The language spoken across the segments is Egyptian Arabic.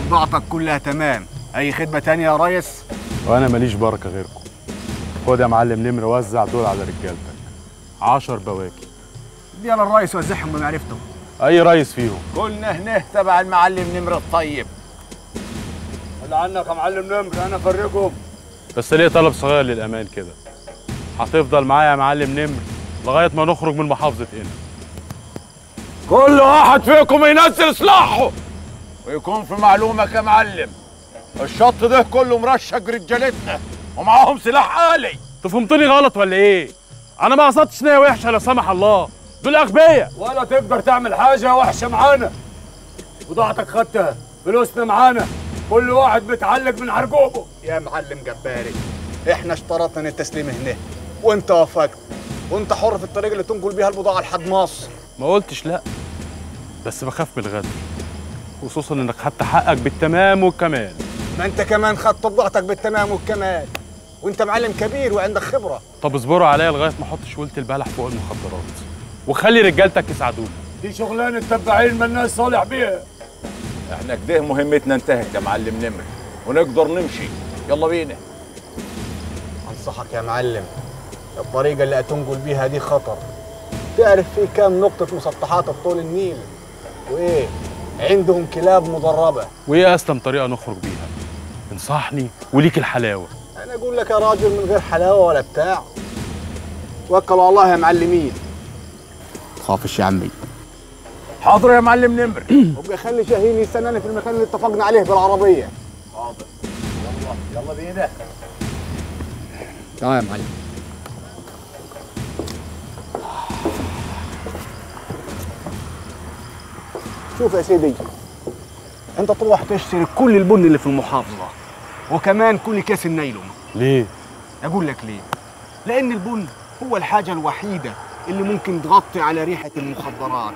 بضاعتك كلها تمام اي خدمه تانية يا ريس وانا ماليش بركه غيركم خد يا معلم نمر وزع دول على رجالتك عشر بواكي دي على الريس وزعهم بمعرفته اي ريس فيهم كلنا هنا تبع المعلم نمر الطيب اللي عنك يا معلم نمر انا افرجهم بس ليه طلب صغير للامان كده هتفضل معايا يا معلم نمر لغايه ما نخرج من محافظه هنا كل واحد فيكم ينزل سلاحه ويكون في معلومك يا معلم الشط ده كله مرشق رجالتنا ومعاهم سلاح آلي انت فهمتني غلط ولا ايه انا ما قصدتش نيه وحشه لا سمح الله دول اغبياء ولا تقدر تعمل حاجة وحشة معانا بضاعتك خدتها فلوسنا معانا كل واحد متعلق من عرقوبه يا معلم جباري احنا اشترطنا التسليم هنا وانت وافقت وانت حر في الطريق اللي تنقل بيها البضاعه لحد مصر ما قلتش لا بس بخاف من الغدر خصوصا انك خدت حقك بالتمام والكمال ما انت كمان خدت بضاعتك بالتمام والكمال وانت معلم كبير وعندك خبره طب اصبروا عليا لغايه ما احط شويله البلح فوق المخدرات وخلي رجالتك يساعدوني دي شغلانة تبعين مالناش صالح بيها احنا كده مهمتنا انتهت يا معلم نمر ونقدر نمشي يلا بينا انصحك يا معلم الطريقه اللي هتنقل بيها دي خطر تعرف في كام نقطه مسطحات بطول النيل وايه عندهم كلاب مدربه وايه اسلم طريقه نخرج بيها انصحني وليك الحلاوه انا اقول لك يا راجل من غير حلاوه ولا بتاع توكلوا على الله يا معلمين خافش يا عمي حاضر يا معلم نمر وابقى خلي شاهين يستناني في المكان اللي اتفقنا عليه بالعربيه حاضر يلا يلا بينا اه يا معلم شوف يا سيدي انت تروح تشتري كل البن اللي في المحافظه وكمان كل كيس النايلون ليه اقول لك ليه لان البن هو الحاجه الوحيده اللي ممكن تغطي على ريحه المخدرات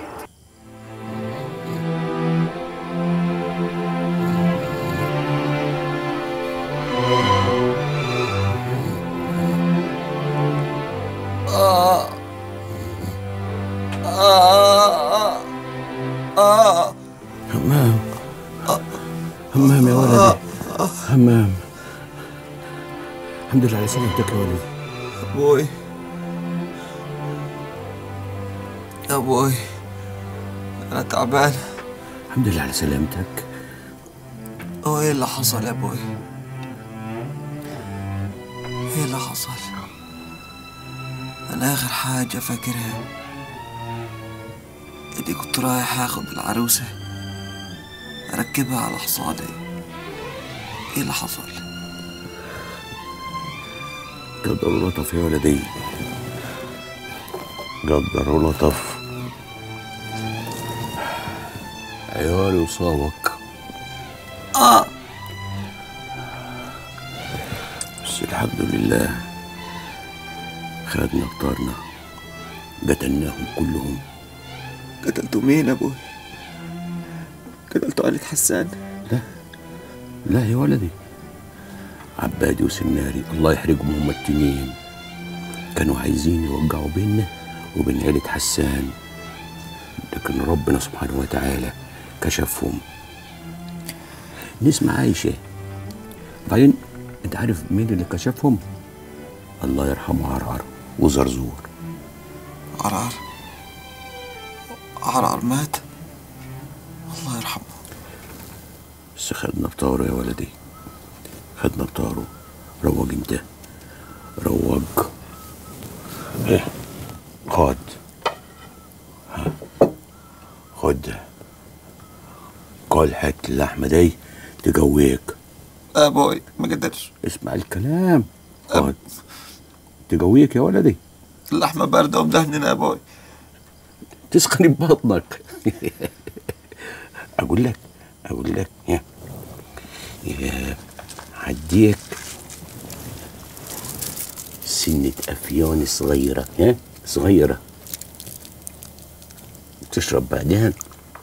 همام همام يا ولدي همام الحمد لله على سلامتك يا ولدي أبوي أبوي أنا تعبان الحمد لله على سلامتك هو إيه اللي حصل يا أبوي؟ إيه اللي حصل؟ أنا آخر حاجة فاكرها إني كنت رايح آخد العروسة أركبها على حصاني إيه اللي حصل؟ قدر ولطف يا ولدي قدر ولطف عيالي وصابك آه بس الحمد لله خدنا بطارنا قتلناهم كلهم قتلتوا مين يا أبوي؟ قتلتوا عيلة حسان؟ لا يا ولدي عبادي وسناري الله يحرقهم هما التنين كانوا عايزين يوقعوا بيننا وبين عيلة حسان لكن ربنا سبحانه وتعالى كشفهم نسمع عايشة بعدين انت عارف مين اللي كشفهم الله يرحمه عرعر وزرزور عرعر عرعر مات الله يرحمه بس خدنا بطاره يا ولدي خدنا بطاره روج انت روج ايه خد ها. خد كل حتة اللحمة دي تقويك أبوي ما قدرش اسمع الكلام خد تقويك يا ولدي اللحمة باردة ومدهنة يا أبوي تسخن ببطنك اقول لك اقول لك يا يا عديك سنة أفيون صغيرة ها صغيرة تشرب بعدها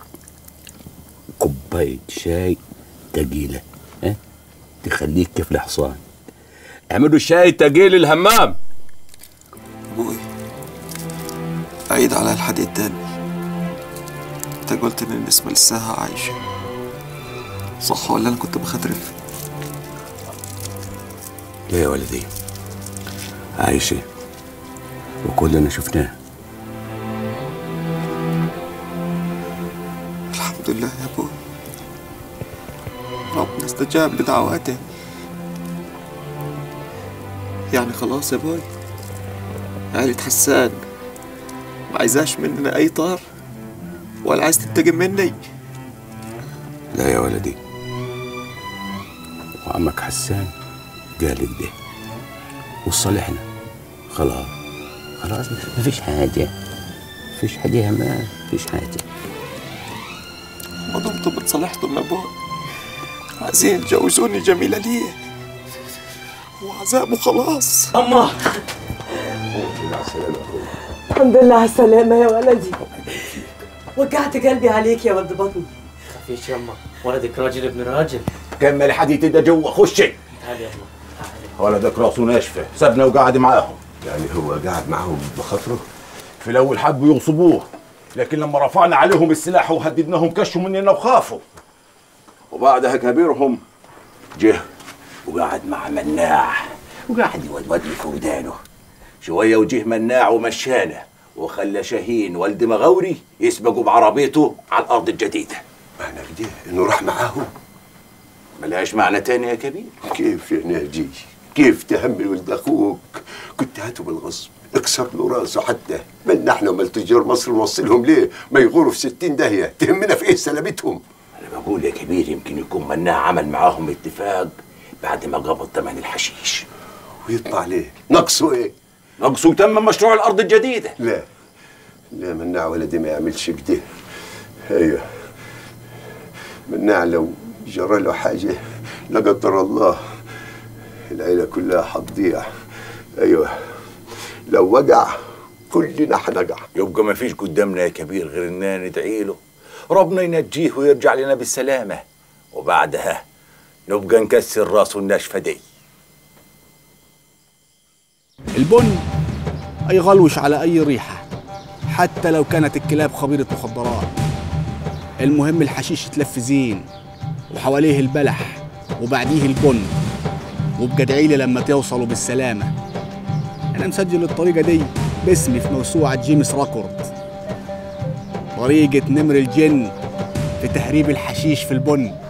كوباية شاي تقيلة ها تخليك كيف الحصان اعملوا شاي تقيل الهمام أبوي عيد على الحديد تاني أنت قلت إن النسمة لساها عايشة صح ولا أنا كنت بخدرف لا يا ولدي عايشة وكلنا شفناه الحمد لله يا أبوي ربنا استجاب لدعواتي يعني خلاص يا أبوي عيلة حسان ما عايزاش مننا أي طار ولا عايز تنتقم مني لا يا ولدي وعمك حسان قال كده وصالحنا خلاص خلاص ما فيش حاجة فيش حاجة يا ما فيش حاجة ما دمتم اتصالحتم يا أبوي عايزين تجوزوني جميلة ليه وعذابه خلاص أما الحمد لله على السلامة يا ولدي وقعت قلبي عليك يا ولد بطني خفيش يما ولدك راجل ابن راجل كمل حديث ده جوا خشي تعال يما ولدك راسه ناشفه سابنا وقعد معاهم يعني هو قاعد معهم بخاطره في الاول حبوا يغصبوه لكن لما رفعنا عليهم السلاح وهددناهم كشوا مننا وخافوا وبعدها كبيرهم جه وقعد مع مناع وقعد يودود لي في ودانه شويه وجه مناع ومشانا وخلى شاهين والد مغاوري يسبقوا بعربيته على الارض الجديده معنى كده انه راح معاهم ملهاش معنى تاني يا كبير كيف يا ناجي كيف تهمل ولد اخوك كنت هاته بالغصب اكسر له راسه حتى من احنا ومال تجار مصر نوصلهم ليه ما يغوروا في ستين داهيه تهمنا في ايه سلامتهم انا بقول يا كبير يمكن يكون مناع عمل معاهم اتفاق بعد ما قبض ثمن الحشيش ويطلع ليه نقصه ايه نقصه تم مشروع الارض الجديده لا لا مناع ولدي ما يعملش كده ايوه مناع لو جرى له حاجه لا قدر الله العيله كلها حتضيع ايوه لو وقع كلنا حنقع يبقى ما فيش قدامنا يا كبير غير اننا ندعي له ربنا ينجيه ويرجع لنا بالسلامه وبعدها نبقى نكسر راسه الناشفه دي البن أي غلوش على أي ريحة حتى لو كانت الكلاب خبيرة مخدرات المهم الحشيش يتلف زين وحواليه البلح وبعديه البن وابقى ادعيلي لما توصلوا بالسلامة أنا مسجل الطريقة دي باسمي في موسوعة جيمس راكورد طريقة نمر الجن في تهريب الحشيش في البن